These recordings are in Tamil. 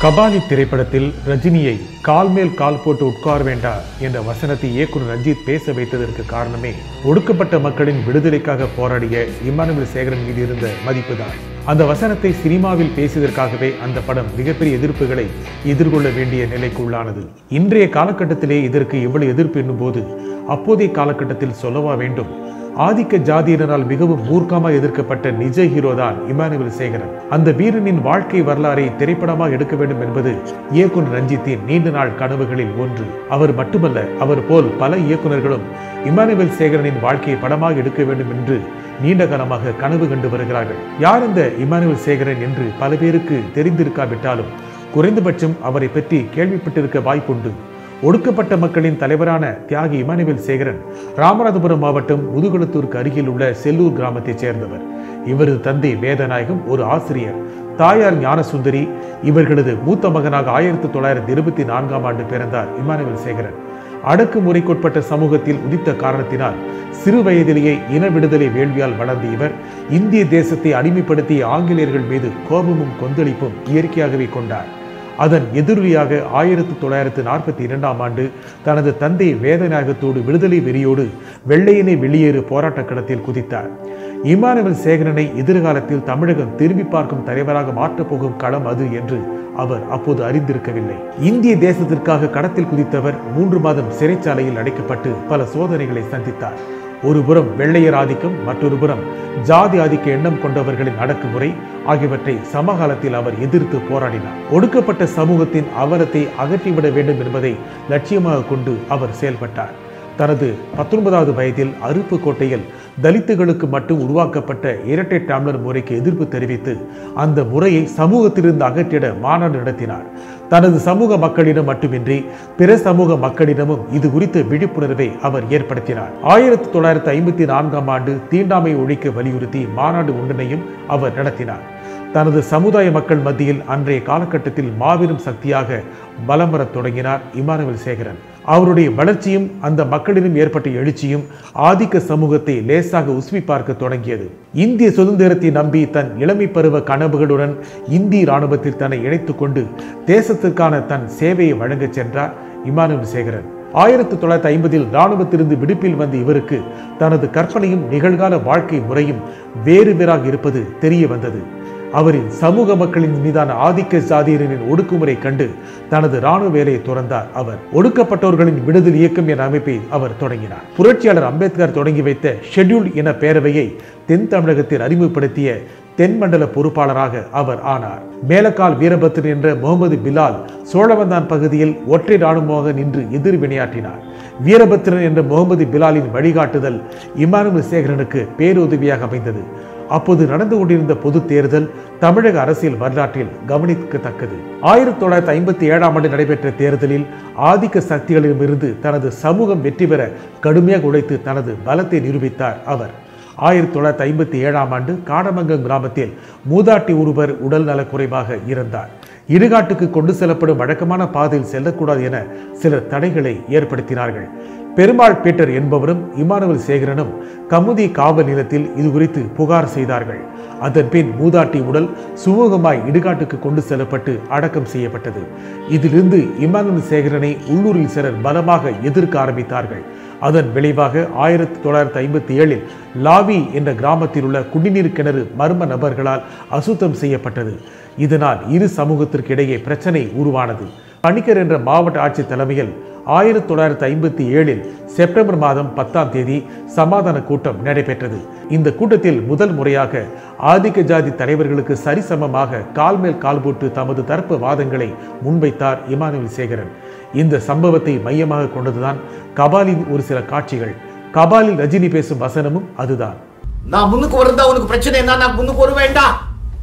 கபாலி திரைப்படத்தில் ரஜினியை கால் மேல் கால் போட்டு உட்கார வேண்டா என்ற வசனத்தை இயக்குனர் ரஞ்சித் பேச வைத்ததற்கு காரணமே ஒடுக்கப்பட்ட மக்களின் விடுதலைக்காக போராடிய இம்மானுவேல் சேகரன் மீது இருந்த மதிப்புதான் அந்த வசனத்தை சினிமாவில் பேசியதற்காகவே அந்த படம் மிகப்பெரிய எதிர்ப்புகளை எதிர்கொள்ள வேண்டிய நிலைக்கு உள்ளானது இன்றைய காலகட்டத்திலே இதற்கு எவ்வளவு எதிர்ப்பு என்னும்போது அப்போதைய காலகட்டத்தில் சொல்லவா வேண்டும் ஆதிக்க ஜாதியினரால் மிகவும் மூர்க்கமாக எதிர்க்கப்பட்ட நிஜ ஹீரோ தான் இமானுவேல் சேகரன் அந்த வீரனின் வாழ்க்கை வரலாறை திரைப்படமாக எடுக்க வேண்டும் என்பது இயக்குனர் ரஞ்சித்தின் நீண்ட நாள் கனவுகளில் ஒன்று அவர் மட்டுமல்ல அவர் போல் பல இயக்குனர்களும் இமானுவேல் சேகரனின் வாழ்க்கையை படமாக எடுக்க வேண்டும் என்று நீண்ட காலமாக கனவு கண்டு வருகிறார்கள் யார் இந்த இமானுவேல் சேகரன் என்று பல பேருக்கு தெரிந்திருக்காவிட்டாலும் குறைந்தபட்சம் அவரை பற்றி கேள்விப்பட்டிருக்க வாய்ப்புண்டு ஒடுக்கப்பட்ட மக்களின் தலைவரான தியாகி இமானுவேல் சேகரன் ராமநாதபுரம் மாவட்டம் முதுகுளத்தூருக்கு அருகில் உள்ள செல்லூர் கிராமத்தைச் சேர்ந்தவர் இவரது தந்தை வேதநாயகம் ஒரு ஆசிரியர் தாயார் ஞானசுந்தரி இவர்களது மூத்த மகனாக ஆயிரத்தி தொள்ளாயிரத்தி இருபத்தி நான்காம் ஆண்டு பிறந்தார் இமானுவேல் சேகரன் அடக்குமுறைக்குட்பட்ட சமூகத்தில் உதித்த காரணத்தினால் சிறு வயதிலேயே இன விடுதலை வேள்வியால் வளர்ந்த இவர் இந்திய தேசத்தை அடிமைப்படுத்திய ஆங்கிலேயர்கள் மீது கோபமும் கொந்தளிப்பும் இயற்கையாகவே கொண்டார் அதன் எதிரொலியாக ஆயிரத்தி தொள்ளாயிரத்து நாற்பத்தி இரண்டாம் ஆண்டு தனது தந்தை வேதநாயகத்தோடு விடுதலை வெறியோடு வெள்ளையனை வெளியேறு போராட்டக் களத்தில் குதித்தார் இமானுவேல் சேகரனை எதிர்காலத்தில் தமிழகம் திரும்பி பார்க்கும் தலைவராக மாற்றப் போகும் களம் அது என்று அவர் அப்போது அறிந்திருக்கவில்லை இந்திய தேசத்திற்காக கடத்தில் குதித்தவர் மூன்று மாதம் சிறைச்சாலையில் அடைக்கப்பட்டு பல சோதனைகளை சந்தித்தார் ஒரு புறம் வெள்ளையர் ஆதிக்கம் மற்றொரு புறம் ஜாதி ஆதிக்க எண்ணம் கொண்டவர்களின் அடக்குமுறை ஆகியவற்றை சமகாலத்தில் அவர் எதிர்த்து போராடினார் ஒடுக்கப்பட்ட சமூகத்தின் அவலத்தை அகற்றிவிட வேண்டும் என்பதை லட்சியமாக கொண்டு அவர் செயல்பட்டார் தனது பத்தொன்பதாவது வயதில் அருப்புக்கோட்டையில் தலித்துகளுக்கு மட்டும் உருவாக்கப்பட்ட இரட்டை டம்ளர் முறைக்கு எதிர்ப்பு தெரிவித்து அந்த முறையை சமூகத்திலிருந்து அகற்றிட மாநாடு நடத்தினார் தனது சமூக மக்களிடம் மட்டுமின்றி பிற சமூக மக்களிடமும் இது குறித்த விழிப்புணர்வை அவர் ஏற்படுத்தினார் ஆயிரத்தி தொள்ளாயிரத்தி ஐம்பத்தி நான்காம் ஆண்டு தீண்டாமை ஒழிக்க வலியுறுத்தி மாநாடு ஒன்றினையும் அவர் நடத்தினார் தனது சமுதாய மக்கள் மத்தியில் அன்றைய காலகட்டத்தில் மாபெரும் சக்தியாக பலம் வரத் தொடங்கினார் இமானுவேல் சேகரன் அவருடைய வளர்ச்சியும் அந்த மக்களிடம் ஏற்பட்ட எழுச்சியும் ஆதிக்க சமூகத்தை லேசாக உசுவி பார்க்க தொடங்கியது இந்திய சுதந்திரத்தை நம்பி தன் இளமை பருவ கனவுகளுடன் இந்திய இராணுவத்தில் தன்னை இணைத்துக் கொண்டு தேசத்திற்கான தன் சேவையை வழங்கச் சென்றார் இமானுவேல் சேகரன் ஆயிரத்தி தொள்ளாயிரத்தி ஐம்பதில் இராணுவத்திலிருந்து விடுப்பில் வந்த இவருக்கு தனது கற்பனையும் நிகழ்கால வாழ்க்கை முறையும் வேறு வேறாக இருப்பது தெரிய வந்தது அவரின் சமூக மக்களின் மீதான ஆதிக்க சாதியினரின் ஒடுக்குமுறை கண்டு தனது ராணுவ வேலையை துறந்தார் அவர் ஒடுக்கப்பட்டவர்களின் விடுதல் இயக்கம் என்ற அமைப்பை அவர் தொடங்கினார் புரட்சியாளர் அம்பேத்கர் தொடங்கி வைத்த ஷெட்யூல் என பேரவையை தென் தமிழகத்தில் அறிமுகப்படுத்திய தென்மண்டல பொறுப்பாளராக அவர் ஆனார் மேலக்கால் வீரபத்ரன் என்ற முகமது பிலால் சோழவந்தான் பகுதியில் ஒற்றை ராணுவமாக நின்று எதிர்வினையாற்றினார் வீரபத்ரன் என்ற முகமது பிலாலின் வழிகாட்டுதல் இமானுவேல் சேகரனுக்கு பேருதவியாக அமைந்தது அப்போது நடந்து கொண்டிருந்த பொது தேர்தல் தமிழக அரசியல் வரலாற்றில் கவனிக்கத்தக்கது ஆயிரத்தி தொள்ளாயிரத்தி ஐம்பத்தி ஏழாம் ஆண்டு நடைபெற்ற தேர்தலில் ஆதிக்க சக்திகளிடமிருந்து தனது சமூகம் வெற்றி பெற கடுமையாக உழைத்து தனது பலத்தை நிரூபித்தார் அவர் ஆயிரத்தி தொள்ளாயிரத்தி ஐம்பத்தி ஏழாம் ஆண்டு காடமங்கம் கிராமத்தில் மூதாட்டி ஒருவர் உடல் நலக்குறைவாக இருந்தார் இடுகாட்டுக்கு கொண்டு செல்லப்படும் வழக்கமான பாதையில் செல்லக்கூடாது என சிலர் தடைகளை ஏற்படுத்தினார்கள் பெருமாள் பீட்டர் என்பவரும் இமானுவல் சேகரனும் கமுதி காவல் நிலையத்தில் இது குறித்து புகார் செய்தார்கள் அதன் பின் மூதாட்டி உடல் சுமூகமாய் இடுகாட்டுக்கு கொண்டு செல்லப்பட்டு அடக்கம் செய்யப்பட்டது இதிலிருந்து இமானுவல் சேகரனை உள்ளூரில் சிலர் பலமாக எதிர்க்க ஆரம்பித்தார்கள் அதன் விளைவாக ஆயிரத்தி தொள்ளாயிரத்தி ஐம்பத்தி ஏழில் லாவி என்ற கிராமத்தில் உள்ள குடிநீர் கிணறு மர்ம நபர்களால் அசுத்தம் செய்யப்பட்டது இதனால் இரு சமூகத்திற்கு இடையே பிரச்சனை உருவானது பணிக்கர் என்ற மாவட்ட ஆட்சித் தலைமையில் ஆயிரத்தி தொள்ளாயிரத்தி ஐம்பத்தி ஏழில் செப்டம்பர் மாதம் பத்தாம் தேதி சமாதான கூட்டம் நடைபெற்றது இந்த கூட்டத்தில் முதல் முறையாக ஆதிக்க ஜாதி தலைவர்களுக்கு சரிசமமாக கால் மேல் கால் போட்டு தமது தரப்பு வாதங்களை முன்வைத்தார் இமானுவேல் சேகரன் இந்த சம்பவத்தை மையமாக கொண்டதுதான் கபாலின் ஒரு சில காட்சிகள் கபாலில் ரஜினி பேசும் வசனமும் அதுதான் நான் முன்னுக்கு வரதா உனக்கு பிரச்சனை என்ன நான் முன்னுக்கு வர வேண்டாம்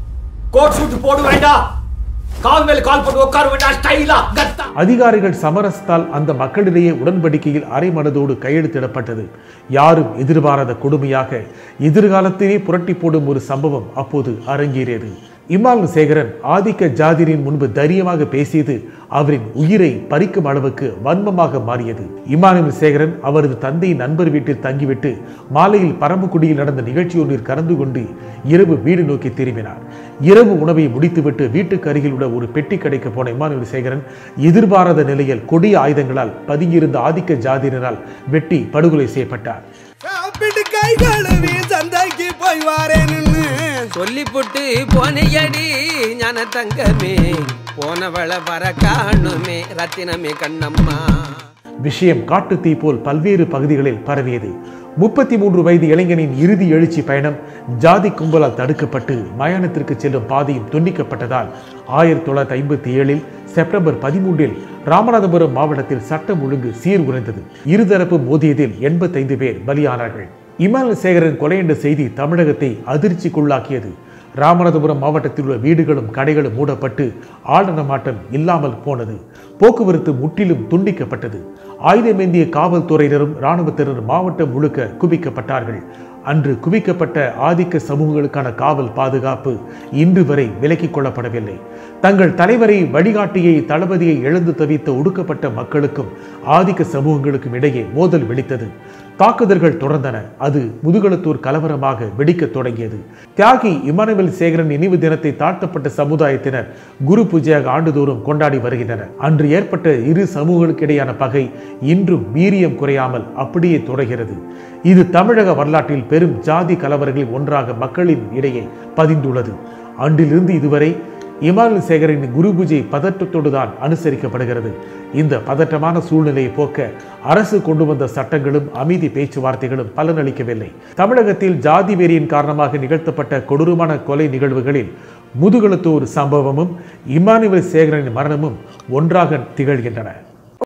கோட் சூட் போட வேண்டாம் கால் மேல கால் போட்டு உட்கார வேண்டாம் ஸ்டைலா கத்தா அதிகாரிகள் சமரசத்தால் அந்த மக்களிடையே உடன்படிக்கையில் அரை மனதோடு கையெழுத்திடப்பட்டது யாரும் எதிர்பாராத கொடுமையாக எதிர்காலத்திலே புரட்டி போடும் ஒரு சம்பவம் அப்போது அரங்கேறியது இமால் சேகரன் ஆதிக்க ஜாதிரின் முன்பு தைரியமாக பேசியது அவரின் உயிரை பறிக்கும் அளவுக்கு வன்மமாக மாறியது இமானுவேல் சேகரன் அவரது தந்தையின் நண்பர் வீட்டில் தங்கிவிட்டு மாலையில் பரம்புக்குடியில் நடந்த நிகழ்ச்சி ஒன்றில் கலந்து கொண்டு இரவு வீடு நோக்கி திரும்பினார் இரவு உணவை முடித்துவிட்டு வீட்டுக்கு அருகில் உள்ள ஒரு பெட்டி கடைக்கு போன இமானுவேல் சேகரன் எதிர்பாராத நிலையில் கொடிய ஆயுதங்களால் பதுங்கியிருந்த ஆதிக்க ஜாதியினரால் வெட்டி படுகொலை செய்யப்பட்டார் சாப்பிட்டு கை கழுவி சந்தைக்கு போய் வாரேன்னு சொல்லி புட்டு போனையடி ஞான தங்கமே போனவள வர காணுமே ரத்தினமே கண்ணம்மா விஷயம் காட்டுத்தீ போல் பல்வேறு பகுதிகளில் பரவியது முப்பத்தி மூன்று வயது இளைஞனின் இறுதி எழுச்சி பயணம் ஜாதி கும்பலால் தடுக்கப்பட்டு மயானத்திற்கு செல்லும் பாதையும் துண்டிக்கப்பட்டதால் ஆயிரத்தி தொள்ளாயிரத்தி ஐம்பத்தி ஏழில் செப்டம்பர் பதிமூன்றில் ராமநாதபுரம் மாவட்டத்தில் சட்டம் ஒழுங்கு சீர்குலைந்தது இருதரப்பு மோதியதில் எண்பத்தைந்து பேர் பலியானார்கள் இமான் சேகரன் கொலை என்ற செய்தி தமிழகத்தை அதிர்ச்சிக்குள்ளாக்கியது ராமநாதபுரம் மாவட்டத்தில் உள்ள வீடுகளும் கடைகளும் மூடப்பட்டு ஆழ்நடமாட்டம் இல்லாமல் போனது போக்குவரத்து முற்றிலும் துண்டிக்கப்பட்டது ஆயுதமேந்திய காவல்துறையினரும் இராணுவத்தினரும் மாவட்டம் முழுக்க குவிக்கப்பட்டார்கள் அன்று குவிக்கப்பட்ட ஆதிக்க சமூகங்களுக்கான காவல் பாதுகாப்பு இன்று வரை விலக்கிக் கொள்ளப்படவில்லை தங்கள் தலைவரை வழிகாட்டியை தளபதியை இழந்து தவித்த ஒடுக்கப்பட்ட மக்களுக்கும் ஆதிக்க சமூகங்களுக்கும் இடையே மோதல் வெடித்தது தாக்குதல்கள் தொடர்ந்தன அது முதுகலத்தூர் கலவரமாக வெடிக்கத் தொடங்கியது தியாகி இமானுவேல் சேகரன் நினைவு தினத்தை தாழ்த்தப்பட்ட சமுதாயத்தினர் குரு பூஜையாக ஆண்டுதோறும் கொண்டாடி வருகின்றனர் அன்று ஏற்பட்ட இரு சமூகங்களுக்கிடையான பகை இன்றும் வீரியம் குறையாமல் அப்படியே தொடர்கிறது இது தமிழக வரலாற்றில் பெரும் ஜாதி கலவரங்களில் ஒன்றாக மக்களின் இடையே பதிந்துள்ளது அன்றிலிருந்து இதுவரை இமானுவேல் சேகரின் குரு பூஜை பதற்றத்தோடு தான் அனுசரிக்கப்படுகிறது இந்த பதற்றமான சூழ்நிலையை போக்க அரசு கொண்டு வந்த சட்டங்களும் அமைதி பேச்சுவார்த்தைகளும் பலனளிக்கவில்லை தமிழகத்தில் ஜாதி வெறியின் காரணமாக நிகழ்த்தப்பட்ட கொடூரமான கொலை நிகழ்வுகளில் முதுகலத்தூர் சம்பவமும் இமானுவேல் சேகரனின் மரணமும் ஒன்றாக திகழ்கின்றன